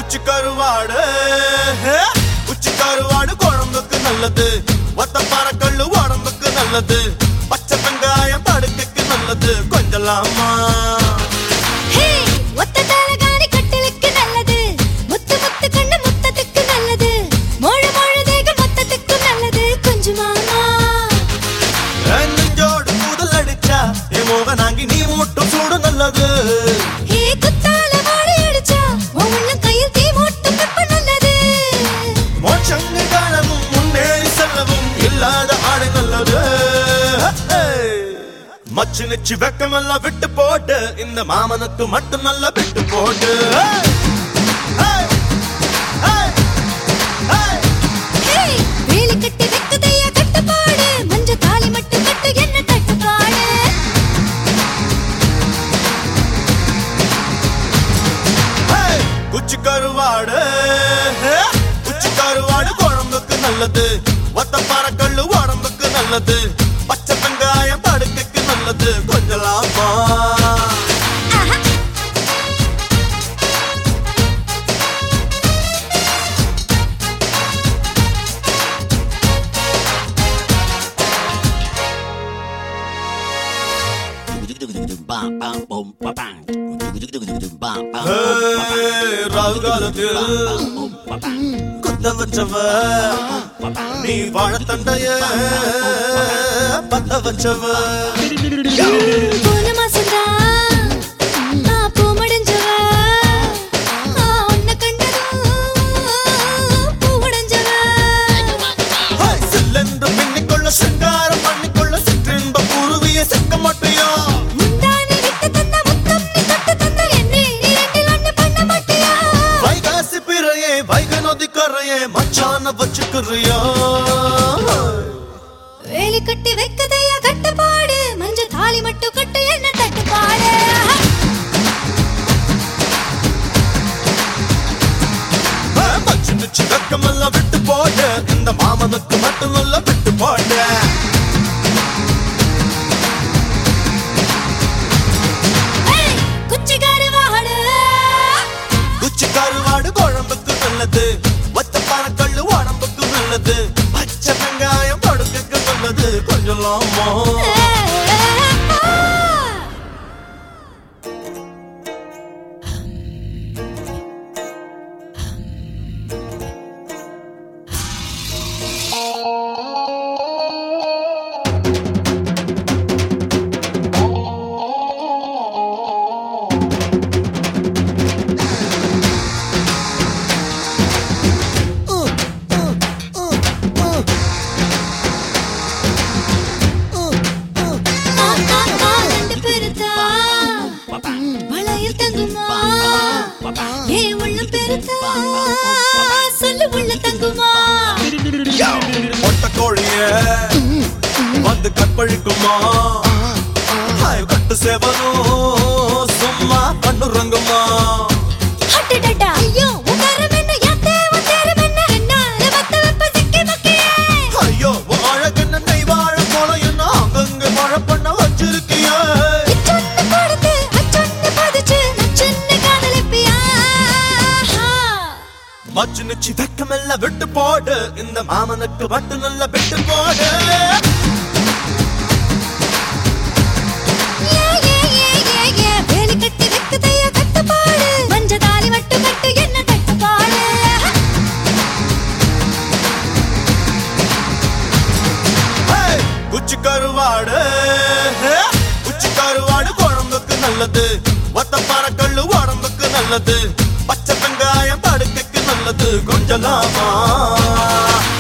குச்சி கருவாடு குச்சி கருவாடு குழம்புக்கு நல்லது ஒத்த பறக்கல்லு உடம்புக்கு நல்லது பச்சை வெங்காயம் படுக்கைக்கு நல்லது கொஞ்சலாமா ஹே ஒத்த தலகாணி கட்டிலுக்கு நல்லது முத்து முத்து கண்ணு முத்தத்துக்கு நல்லது மொழு மொழு தேகம் மொத்தத்துக்கு நல்லது கொஞ்சம் மாமா நெஞ்சோடு கூதல் அடிச்சா என் மோகனாங்கி நீ மட்டும் சூடு நல்லது ஹே குத்தால வாழை அடிச்சா உன் உள்ளம் கையில் தீ மூட்டும் வெப்ப நல்லது மோட்சங்கு காணவும் முன்னேறி செல்லவும் இல்லாத ஆடை நல்லது மச்சு நிச்சு வெக்கமெல்லாம் விட்டு போட்டு இந்த மாமனுக்கு மட்டும் நல்லா விட்டு போட்டு Hey! Hey! Hey! ஹே வேலி கட்டி வெக்குதையா கட்டுப்பாடு மஞ்ச தாலி மட்டும் கட்டு என்ன தட்டுப்பாடு Hey! குச்சி கருவாடு குச்சி கருவாடு குழம்புக்கு நல்லது ஒத்த பறக்கல்லு உடம்புக்கு நல்லது பச்சை வெங்காயம் படுக்கைக்கு நல்லது கொஞ்சலாமா ஆஹா Hey, ராகு காலத்தில் குத்த வச்சவ நீ வாழத்தண்டைய பத்த வச்சவ போன மாசம்தான் நான் பூ முடிஞ்சவ நான் உன்னை கண்டதும் பூ உடைஞ்சவ Hey, சில்லென்று பின்னிக்கொள்ள சிங்காரம் பண்ணிக்கொள்ள சிற்றின்ப குருவிய செக்க மாட்டியா முந்தானை விட்டு தந்த முத்தம் நீ தொட்டு தந்த என்னை நீ ரெண்டில் ஒண்ணு பண்ண மாட்டியா வைகாசி பிறையே வைக நதி கரையே மச்சான வச்சுக்கிறியா வேலி கட்டி வைக்கதையா கட்டுப்பாடு மஞ்ச தாலி மட்டும் கட்டு என்ன தட்டுப்பாடு மச்சு நிச்சு வெக்கமெல்லாம் விட்டு போடு இந்த மாமனுக்கு மட்டும் நல்லா விட்டு போடு ஏய், குச்சிக்காரு வாடு குச்சி கருவாடு குழம்புக்கு நல்லது ஒத்த பறக்கல்லு உடம்புக்கு நல்லது பச்சை வெங்காயம் படுக்கைக்கு நல்லது கொஞ்சலாமா ரெண்டு பெருத்தா வளையல் தங்குமா ஏ உள்ள பெருத்தா சொல்லு உள்ள தங்குமா ஒட்ட கோழிய வந்து கற்பழிக்குமா ஹாய் கட்டு சேவனும் சும்மா கண்ணுறங்குமா அடடடா ஐயோ உங்கரம் என்ன யாத்தே உந்தரம் என்ன என்னால மத்த வெப்ப சிக்கி மக்கியே ஐயோ உன் அழகென்ன நெய்வாழ போல என்ன அங்கங்க மழை பண்ண வச்சிருக்கிய இச்சொன்னு கொடுத்து அச்சொன்னு பதிச்சு நச்சொன்னு காதலிப்பியா மச்சு நிச்சு வெக்கமெல்லாம் விட்டு போடு இந்த மாமனுக்கு மட்டும் நல்லா விட்டு போடு ஏ ஏ ஏ ஏ ஏ வேலி கட்டி வெக்குதையா கட்டுப்பாடு மஞ்ச தாலி மட்டும் கட்டு என்ன தட்டுப்பாடு Hey! குச்சி கருவாடு குச்சி கருவாடு குழம்புக்கு நல்லது ஒத்த பறக்கல்லு உடம்புக்கு நல்லது பச்சை வெங்காயம் படுக்கைக்கு நல்லது கொஞ்சலாமா